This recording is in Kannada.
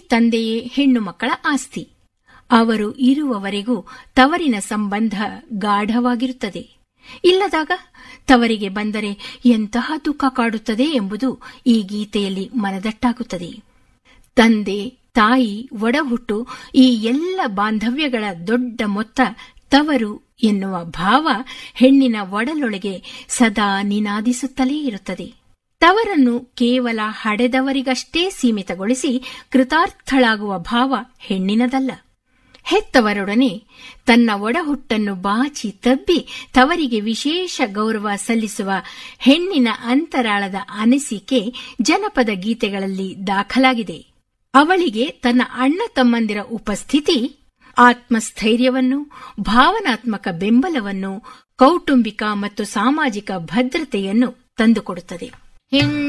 ತಂದೆಯೇ ಹೆಣ್ಣು ಮಕ್ಕಳ ಆಸ್ತಿ ಅವರು ಇರುವವರೆಗೂ ತವರಿನ ಸಂಬಂಧ ಗಾಢವಾಗಿರುತ್ತದೆ ಇಲ್ಲದಾಗ ತವರಿಗೆ ಬಂದರೆ ಎಂತಹ ದುಃಖ ಕಾಡುತ್ತದೆ ಎಂಬುದು ಈ ಗೀತೆಯಲ್ಲಿ ಮನದಟ್ಟಾಗುತ್ತದೆ ತಂದೆ ತಾಯಿ ಒಡಹುಟ್ಟು ಈ ಎಲ್ಲ ಬಾಂಧವ್ಯಗಳ ದೊಡ್ಡ ಮೊತ್ತ ತವರು ಎನ್ನುವ ಭಾವ ಹೆಣ್ಣಿನ ಒಡಲೊಳಗೆ ಸದಾ ನಿನಾದಿಸುತ್ತಲೇ ಇರುತ್ತದೆ ತವರನ್ನು ಕೇವಲ ಹಡೆದವರಿಗಷ್ಟೇ ಸೀಮಿತಗೊಳಿಸಿ ಕೃತಾರ್ಥಳಾಗುವ ಭಾವ ಹೆಣ್ಣಿನದಲ್ಲ ಹೆತ್ತವರೊಡನೆ ತನ್ನ ಒಡಹುಟ್ಟನ್ನು ಬಾಚಿ ತಬ್ಬಿ ತವರಿಗೆ ವಿಶೇಷ ಗೌರವ ಸಲ್ಲಿಸುವ ಹೆಣ್ಣಿನ ಅಂತರಾಳದ ಅನಿಸಿಕೆ ಜನಪದ ಗೀತೆಗಳಲ್ಲಿ ದಾಖಲಾಗಿದೆ ಅವಳಿಗೆ ತನ್ನ ಅಣ್ಣ ತಮ್ಮಂದಿರ ಉಪಸ್ಥಿತಿ ಆತ್ಮಸ್ಥೈರ್ಯವನ್ನು ಭಾವನಾತ್ಮಕ ಬೆಂಬಲವನ್ನು ಕೌಟುಂಬಿಕ ಮತ್ತು ಸಾಮಾಜಿಕ ಭದ್ರತೆಯನ್ನು ತಂದುಕೊಡುತ್ತದೆ